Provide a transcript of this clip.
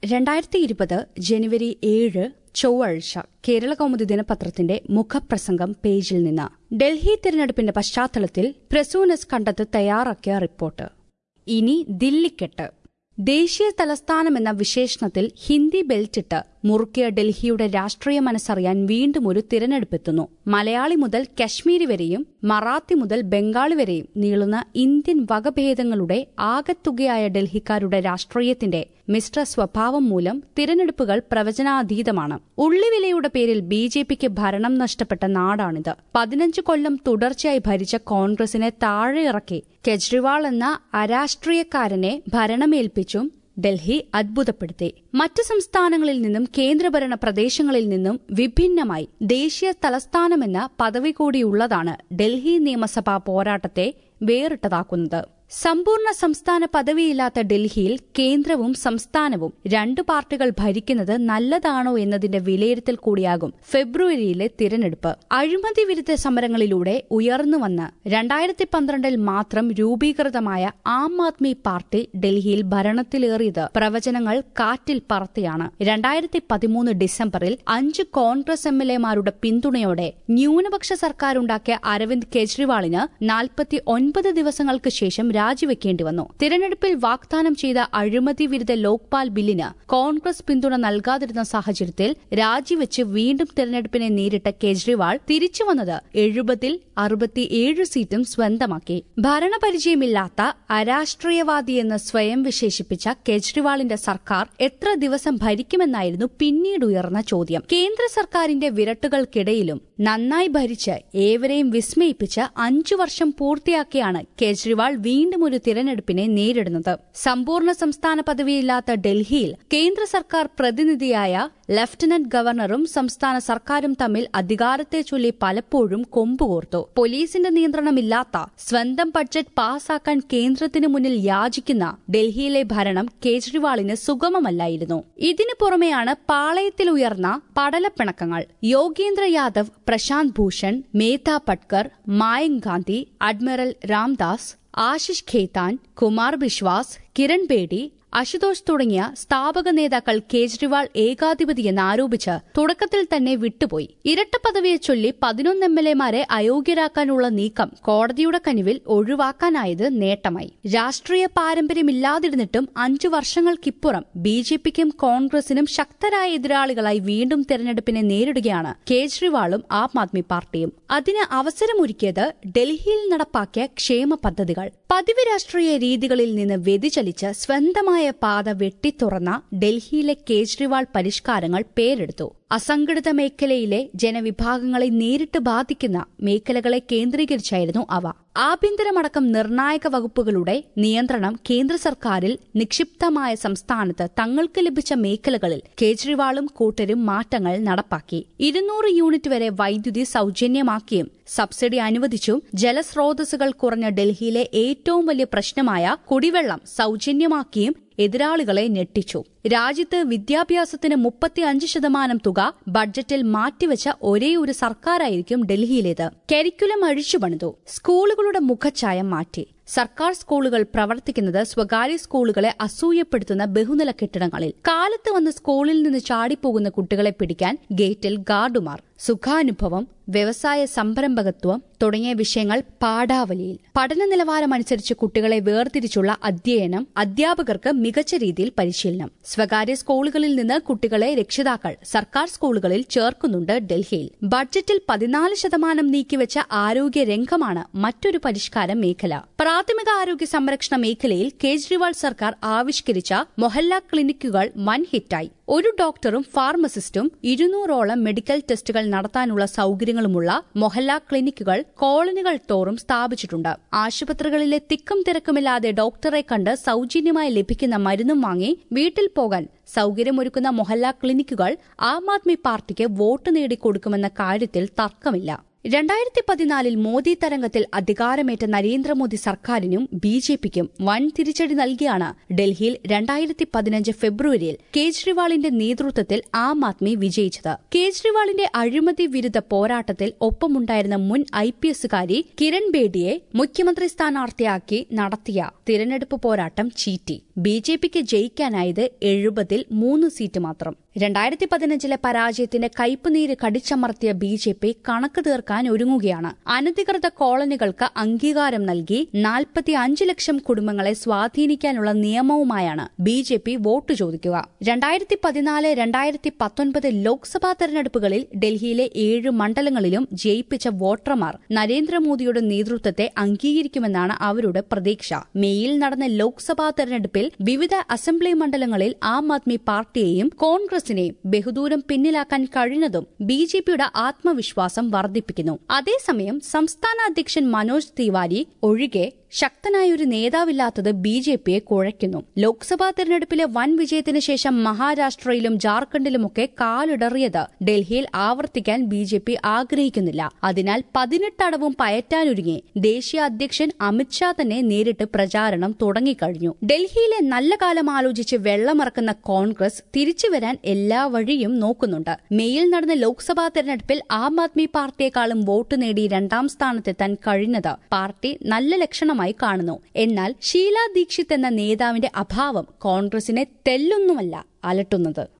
രണ്ടായിരത്തി ഇരുപത് ജനുവരി ഏഴ് ചൊവ്വാഴ്ച കേരള കൗമുദി ദിനപത്രത്തിന്റെ മുഖപ്രസംഗം പേജിൽ നിന്ന് ഡൽഹി തിരഞ്ഞെടുപ്പിന്റെ പശ്ചാത്തലത്തിൽ പ്രസൂനസ് കണ്ടെത്ത് തയ്യാറാക്കിയ റിപ്പോർട്ട് ഇനി ദില്ലിക്കെട്ട് ദേശീയ തലസ്ഥാനമെന്ന വിശേഷണത്തിൽ ഹിന്ദി ബെൽറ്റിട്ട് മുറുക്കിയ ഡൽഹിയുടെ രാഷ്ട്രീയ മനസ്സറിയാൻ വീണ്ടും ഒരു തിരഞ്ഞെടുപ്പെത്തുന്നു മലയാളി മുതൽ കശ്മീരി വരെയും മറാത്തി മുതൽ ബംഗാളി വരെയും നീളുന്ന ഇന്ത്യൻ വകഭേദങ്ങളുടെ ആകത്തുകയായ ഡൽഹിക്കാരുടെ രാഷ്ട്രീയത്തിന്റെ മിശ്ര സ്വഭാവം മൂലം തിരഞ്ഞെടുപ്പുകൾ പ്രവചനാതീതമാണ് ഉള്ളിവിലയുടെ പേരിൽ ബി ജെ പിക്ക് ഭരണം നഷ്ടപ്പെട്ട നാടാണിത് പതിനഞ്ച് കൊല്ലം തുടർച്ചയായി ഭരിച്ച കോൺഗ്രസിനെ താഴെയിറക്കി കെജ്രിവാൾ എന്ന അരാഷ്ട്രീയക്കാരനെ ഭരണമേൽപ്പിച്ചും ഡൽഹി അത്ഭുതപ്പെടുത്തി മറ്റു സംസ്ഥാനങ്ങളിൽ നിന്നും കേന്ദ്രഭരണ പ്രദേശങ്ങളിൽ നിന്നും വിഭിന്നമായി ദേശീയ തലസ്ഥാനമെന്ന പദവി കൂടിയുള്ളതാണ് ഡൽഹി നിയമസഭാ പോരാട്ടത്തെ വേറിട്ടതാക്കുന്നത് സമ്പൂർണ്ണ സംസ്ഥാന പദവിയില്ലാത്ത ഡൽഹിയിൽ കേന്ദ്രവും സംസ്ഥാനവും രണ്ടു പാർട്ടികൾ ഭരിക്കുന്നത് നല്ലതാണോ എന്നതിന്റെ വിലയിരുത്തൽ കൂടിയാകും ഫെബ്രുവരിയിലെ തിരഞ്ഞെടുപ്പ് അഴിമതി വിരുദ്ധ സമരങ്ങളിലൂടെ ഉയർന്നുവന്ന് രണ്ടായിരത്തി പന്ത്രണ്ടിൽ മാത്രം രൂപീകൃതമായ ആം ആദ്മി പാർട്ടി ഡൽഹിയിൽ ഭരണത്തിലേറിയത് പ്രവചനങ്ങൾ കാറ്റിൽ പറത്തിയാണ് രണ്ടായിരത്തി പതിമൂന്ന് ഡിസംബറിൽ അഞ്ച് കോൺഗ്രസ് എം എൽ എമാരുടെ പിന്തുണയോടെ ന്യൂനപക്ഷ സർക്കാരുണ്ടാക്കിയ അരവിന്ദ് കെജ്രിവാളിന് നാൽപ്പത്തി ഒൻപത് ദിവസങ്ങൾക്ക് ശേഷം രാജിവെക്കേണ്ടി വന്നു തിരഞ്ഞെടുപ്പിൽ വാഗ്ദാനം ചെയ്ത അഴിമതി വിരുദ്ധ ലോക്പാൽ ബില്ലിന് കോൺഗ്രസ് പിന്തുണ നൽകാതിരുന്ന സാഹചര്യത്തിൽ രാജിവെച്ച് വീണ്ടും തിരഞ്ഞെടുപ്പിനെ നേരിട്ട കേജ്രിവാൾ തിരിച്ചുവന്നത് എഴുപതിൽ അറുപത്തിയേഴ് സീറ്റും സ്വന്തമാക്കി ഭരണപരിചയമില്ലാത്ത അരാഷ്ട്രീയവാദിയെന്ന് സ്വയം വിശേഷിപ്പിച്ച കേജ്രിവാളിന്റെ സർക്കാർ എത്ര ദിവസം ഭരിക്കുമെന്നായിരുന്നു പിന്നീടുയർന്ന ചോദ്യം കേന്ദ്ര സർക്കാരിന്റെ വിരട്ടുകൾക്കിടയിലും നന്നായി ഭരിച്ച് ഏവരെയും വിസ്മയിപ്പിച്ച് അഞ്ചു വർഷം പൂർത്തിയാക്കിയാണ് കേജ്രിവാൾ വീണ്ടും ഒരു തിരഞ്ഞെടുപ്പിനെ നേരിടുന്നത് സമ്പൂർണ്ണ സംസ്ഥാന പദവിയില്ലാത്ത ഡൽഹിയിൽ കേന്ദ്ര സർക്കാർ പ്രതിനിധിയായ ലഫ്റ്റനന്റ് ഗവർണറും സംസ്ഥാന സർക്കാരും തമ്മിൽ അധികാരത്തെ ചൊല്ലി പലപ്പോഴും കൊമ്പുകോർത്തു പോലീസിന്റെ നിയന്ത്രണമില്ലാത്ത സ്വന്തം ബഡ്ജറ്റ് പാസാക്കാൻ കേന്ദ്രത്തിനു മുന്നിൽ യാചിക്കുന്ന ഡൽഹിയിലെ ഭരണം കേജ്രിവാളിന് സുഗമമല്ലായിരുന്നു ഇതിനു പുറമെയാണ് പാളയത്തിൽ ഉയർന്ന പടലപ്പിണക്കങ്ങൾ യോഗേന്ദ്ര യാദവ് പ്രശാന്ത് ഭൂഷൺ മേധ പട്കർ മായങ്ക് ഗാന്ധി അഡ്മിറൽ രാംദാസ് ആശിഷ് ഖേത്താൻ കുമാർ ബിശ്വാസ് കിരൺ ബേഡി അശുതോഷ് തുടങ്ങിയ സ്ഥാപക നേതാക്കൾ കേജ്രിവാൾ ഏകാധിപതിയെന്ന് ആരോപിച്ച് തുടക്കത്തിൽ തന്നെ വിട്ടുപോയി ഇരട്ട പദവിയെ ചൊല്ലി പതിനൊന്ന് എം എൽ എമാരെ അയോഗ്യരാക്കാനുള്ള നീക്കം കോടതിയുടെ കനിവിൽ ഒഴിവാക്കാനായത് നേട്ടമായി രാഷ്ട്രീയ പാരമ്പര്യമില്ലാതിരുന്നിട്ടും അഞ്ചു വർഷങ്ങൾക്കിപ്പുറം ബി ജെ പിക്കും കോൺഗ്രസിനും ശക്തരായ എതിരാളികളായി വീണ്ടും തെരഞ്ഞെടുപ്പിനെ നേരിടുകയാണ് കേജ്രിവാളും ആം ആദ്മി പാർട്ടിയും അതിന് അവസരമൊരുക്കിയത് ഡൽഹിയിൽ നടപ്പാക്കിയ ക്ഷേമ പദ്ധതികൾ പതിവ് രാഷ്ട്രീയ രീതികളിൽ നിന്ന് വ്യതിചലിച്ച് സ്വന്തമായ പാത വെട്ടിത്തുറന്ന ഡൽഹിയിലെ കേജ്രിവാൾ പരിഷ്കാരങ്ങൾ പേരെടുത്തു അസംഘടിത മേഖലയിലെ ജനവിഭാഗങ്ങളെ നേരിട്ട് ബാധിക്കുന്ന മേഖലകളെ കേന്ദ്രീകരിച്ചായിരുന്നു അവ ആഭ്യന്തരമടക്കം നിർണായക വകുപ്പുകളുടെ നിയന്ത്രണം കേന്ദ്ര സർക്കാരിൽ നിക്ഷിപ്തമായ സംസ്ഥാനത്ത് തങ്ങൾക്ക് ലഭിച്ച മേഖലകളിൽ കേജ്രിവാളും കൂട്ടരും മാറ്റങ്ങൾ നടപ്പാക്കി ഇരുന്നൂറ് യൂണിറ്റ് വരെ വൈദ്യുതി സൌജന്യമാക്കിയും സബ്സിഡി അനുവദിച്ചും ജലസ്രോതസ്സുകൾ കുറഞ്ഞ ഡൽഹിയിലെ ഏറ്റവും വലിയ പ്രശ്നമായ കുടിവെള്ളം സൌജന്യമാക്കിയും എതിരാളികളെ ഞെട്ടിച്ചു രാജ്യത്ത് വിദ്യാഭ്യാസത്തിന് മുപ്പത്തിയഞ്ച് ശതമാനം തുക ബഡ്ജറ്റിൽ മാറ്റിവെച്ച ഒരേയൊരു സർക്കാരായിരിക്കും ഡൽഹിയിലേത് കരിക്കുലം അഴിച്ചുപണിതു സ്കൂളുകളുടെ മുഖച്ഛായ മാറ്റി സർക്കാർ സ്കൂളുകൾ പ്രവർത്തിക്കുന്നത് സ്വകാര്യ സ്കൂളുകളെ അസൂയപ്പെടുത്തുന്ന ബഹുനില കെട്ടിടങ്ങളിൽ കാലത്ത് വന്ന് സ്കൂളിൽ നിന്ന് ചാടിപ്പോകുന്ന കുട്ടികളെ പിടിക്കാൻ ഗേറ്റിൽ ഗാർഡുമാർ സുഖാനുഭവം വ്യവസായ സംരംഭകത്വം തുടങ്ങിയ വിഷയങ്ങൾ പാഠാവലിയിൽ പഠന നിലവാരമനുസരിച്ച് കുട്ടികളെ വേർതിരിച്ചുള്ള അധ്യയനം അധ്യാപകർക്ക് മികച്ച രീതിയിൽ പരിശീലനം സ്വകാര്യ സ്കൂളുകളിൽ നിന്ന് കുട്ടികളെ രക്ഷിതാക്കൾ സർക്കാർ സ്കൂളുകളിൽ ചേർക്കുന്നുണ്ട് ഡൽഹിയിൽ ബഡ്ജറ്റിൽ പതിനാല് ശതമാനം നീക്കിവെച്ച ആരോഗ്യ രംഗമാണ് മറ്റൊരു പരിഷ്കാര മേഖല പ്രാഥമിക ആരോഗ്യ സംരക്ഷണ മേഖലയിൽ കേജ്രിവാൾ സർക്കാർ ആവിഷ്കരിച്ച മൊഹല്ല ക്ലിനിക്കുകൾ വൻ ഹിറ്റായി ഒരു ഡോക്ടറും ഫാർമസിസ്റ്റും ഇരുന്നൂറോളം മെഡിക്കൽ ടെസ്റ്റുകൾ നടത്താനുള്ള സൌകര്യങ്ങളുമുള്ള മൊഹല്ല ക്ലിനിക്കുകൾ കോളനികൾ തോറും സ്ഥാപിച്ചിട്ടുണ്ട് ആശുപത്രികളിലെ തിക്കും തിരക്കുമില്ലാതെ ഡോക്ടറെ കണ്ട് സൌജന്യമായി ലഭിക്കുന്ന മരുന്നും വാങ്ങി വീട്ടിൽ പോകാൻ സൌകര്യമൊരുക്കുന്ന മൊഹല്ല ക്ലിനിക്കുകൾ ആം ആദ്മി പാർട്ടിക്ക് വോട്ട് നേടിക്കൊടുക്കുമെന്ന കാര്യത്തിൽ തർക്കമില്ല രണ്ടായിരത്തി പതിനാലിൽ മോദി തരംഗത്തിൽ അധികാരമേറ്റ നരേന്ദ്രമോദി സർക്കാരിനും ബി ജെ പിക്കും വൻ തിരിച്ചടി നൽകിയാണ് ഡൽഹിയിൽ രണ്ടായിരത്തി പതിനഞ്ച് ഫെബ്രുവരിയിൽ കേജ്രിവാളിന്റെ നേതൃത്വത്തിൽ ആം ആദ്മി വിജയിച്ചത് കേജ്രിവാളിന്റെ അഴിമതി വിരുദ്ധ പോരാട്ടത്തിൽ ഒപ്പമുണ്ടായിരുന്ന മുൻ ഐ പി എസുകാരി കിരൺ ബേഡിയെ മുഖ്യമന്ത്രി സ്ഥാനാർത്ഥിയാക്കി നടത്തിയ തിരഞ്ഞെടുപ്പ് പോരാട്ടം ചീറ്റി ബി ജെ പിക്ക് ജയിക്കാനായത് എഴുപതിൽ മൂന്ന് സീറ്റ് മാത്രം രണ്ടായിരത്തി പതിനഞ്ചിലെ പരാജയത്തിന്റെ കയ്പുനീര് കടിച്ചമർത്തിയ ബി ജെ പി കണക്ക് തീർക്കാൻ ഒരുങ്ങുകയാണ് അനധികൃത കോളനികൾക്ക് അംഗീകാരം നൽകി നാൽപ്പത്തി അഞ്ച് ലക്ഷം കുടുംബങ്ങളെ സ്വാധീനിക്കാനുള്ള നിയമവുമായാണ് ബി ജെ പി വോട്ട് ചോദിക്കുക രണ്ടായിരത്തി പതിനാല് രണ്ടായിരത്തി പത്തൊൻപത് ലോക്സഭാ തെരഞ്ഞെടുപ്പുകളിൽ ഡൽഹിയിലെ ഏഴ് മണ്ഡലങ്ങളിലും ജയിപ്പിച്ച വോട്ടർമാർ നരേന്ദ്രമോദിയുടെ നേതൃത്വത്തെ അംഗീകരിക്കുമെന്നാണ് അവരുടെ പ്രതീക്ഷ മേയിൽ നടന്ന ലോക്സഭാ തെരഞ്ഞെടുപ്പിൽ വിവിധ അസംബ്ലി മണ്ഡലങ്ങളിൽ ആം ആദ്മി പാർട്ടിയെയും കോൺഗ്രസിനെയും ബഹുദൂരം പിന്നിലാക്കാൻ കഴിഞ്ഞതും ബി ജെ പിയുടെ ആത്മവിശ്വാസം വർദ്ധിപ്പിക്കുന്നു അതേസമയം സംസ്ഥാന അധ്യക്ഷൻ മനോജ് തിവാരി ഒഴികെ ശക്തനായ ഒരു നേതാവില്ലാത്തത് ബി ജെ പിയെ കുഴയ്ക്കുന്നു ലോക്സഭാ തെരഞ്ഞെടുപ്പിലെ വൻ വിജയത്തിന് ശേഷം മഹാരാഷ്ട്രയിലും ജാർഖണ്ഡിലുമൊക്കെ കാലിടറിയത് ഡൽഹിയിൽ ആവർത്തിക്കാൻ ബി ജെ പി ആഗ്രഹിക്കുന്നില്ല അതിനാൽ പതിനെട്ടടവും പയറ്റാനൊരുങ്ങി ദേശീയ അധ്യക്ഷൻ അമിത്ഷാ തന്നെ നേരിട്ട് പ്രചാരണം തുടങ്ങിക്കഴിഞ്ഞു ഡൽഹിയിലെ നല്ല കാലം ആലോചിച്ച് വെള്ളമിറക്കുന്ന കോൺഗ്രസ് തിരിച്ചുവരാൻ എല്ലാ വഴിയും നോക്കുന്നുണ്ട് മെയിൽ നടന്ന ലോക്സഭാ തെരഞ്ഞെടുപ്പിൽ ആം ആദ്മി പാർട്ടിയെക്കാളും വോട്ട് നേടി രണ്ടാം സ്ഥാനത്തെത്താൻ കഴിഞ്ഞത് പാർട്ടി നല്ല ലക്ഷണമായി കാണുന്നു എന്നാൽ ഷീല ദീക്ഷിത് എന്ന നേതാവിന്റെ അഭാവം കോൺഗ്രസിനെ തെല്ലൊന്നുമല്ല അലട്ടുന്നത്